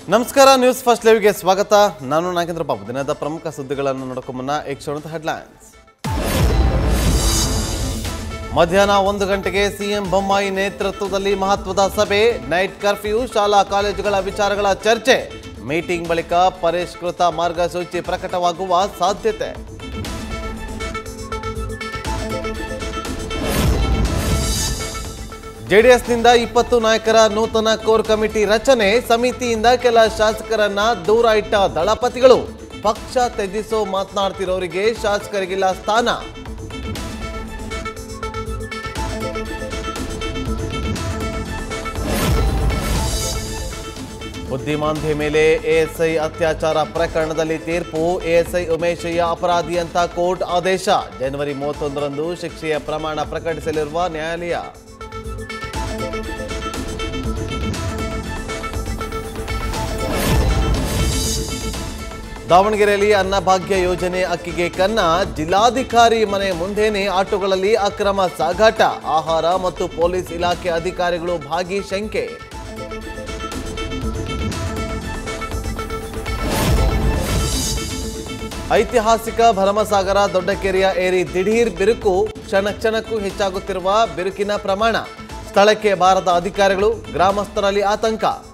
ನಮಸ್ಕಾರ news first ಲೈವ್ಗೆ ಸ್ವಾಗತ ನಾನು ನಾಗೇಂದ್ರ ಬಾಬು ದಿನದ ಪ್ರಮುಖ ಸುದ್ದಿಗಳನ್ನು ನೋಡೋಕೆ ಮುನ್ನ ಈ ಕ್ಷಣದ ಹೆಡ್ಲೈನ್ಸ್ ಮಧ್ಯಾಹ್ನ ಒಂದು ಗಂಟೆಗೆ ಸಿಎಂ ಬೊಮ್ಮಾಯಿ ನೇತೃತ್ವದಲ್ಲಿ ಮಹತ್ವದ ಸಭೆ ನೈಟ್ ಕರ್ಫ್ಯೂ ಶಾಲಾ ಕಾಲೇಜುಗಳ ವಿಚಾರಗಳ ಚರ್ಚೆ ಮೀಟಿಂಗ್ ಬಳಿಕ ಪರಿಷ್ಕೃತ ಮಾರ್ಗಸೂಚಿ ಪ್ರಕಟವಾಗುವ ಸಾಧ್ಯತೆ ಜೆಡಿಎಸ್ನಿಂದ ಇಪ್ಪತ್ತು ನಾಯಕರ ನೂತನ ಕೋರ್ ಕಮಿಟಿ ರಚನೆ ಸಮಿತಿಯಿಂದ ಕೆಲ ಶಾಸಕರನ್ನ ದೂರ ಇಟ್ಟ ದಳಪತಿಗಳು ಪಕ್ಷ ತ್ಯಜಿಸೋ ಮಾತನಾಡ್ತಿರೋರಿಗೆ ಶಾಸಕರಿಗಿಲ್ಲ ಸ್ಥಾನ ಬುದ್ಧಿಮಾಂದ್ಯ ಮೇಲೆ ಎಎಸ್ಐ ಅತ್ಯಾಚಾರ ಪ್ರಕರಣದಲ್ಲಿ ತೀರ್ಪು ಎಎಸ್ಐ ಉಮೇಶಯ್ಯ ಅಪರಾಧಿ ಅಂತ ಕೋರ್ಟ್ ಆದೇಶ ಜನವರಿ ಮೂವತ್ತೊಂದರಂದು ಶಿಕ್ಷೆಯ ಪ್ರಮಾಣ ಪ್ರಕಟಿಸಲಿರುವ ನ್ಯಾಯಾಲಯ ದಾವಣಗೆರೆಯಲ್ಲಿ ಅನ್ನಭಾಗ್ಯ ಯೋಜನೆ ಅಕ್ಕಿಗೆ ಕನ್ನ ಜಿಲ್ಲಾಧಿಕಾರಿ ಮನೆ ಮುಂದೆನೆ ಆಟೋಗಳಲ್ಲಿ ಅಕ್ರಮ ಸಾಗಾಟ ಆಹಾರ ಮತ್ತು ಪೊಲೀಸ್ ಇಲಾಖೆ ಅಧಿಕಾರಿಗಳು ಭಾಗಿ ಶಂಕೆ ಐತಿಹಾಸಿಕ ಭರಮಸಾಗರ ದೊಡ್ಡಕೆರೆಯ ಏರಿ ದಿಢೀರ್ ಬಿರುಕು ಕ್ಷಣ ಕ್ಷಣಕ್ಕೂ ಹೆಚ್ಚಾಗುತ್ತಿರುವ ಬಿರುಕಿನ ಪ್ರಮಾಣ ಸ್ಥಳಕ್ಕೆ ಬಾರದ ಅಧಿಕಾರಿಗಳು ಗ್ರಾಮಸ್ಥರಲ್ಲಿ ಆತಂಕ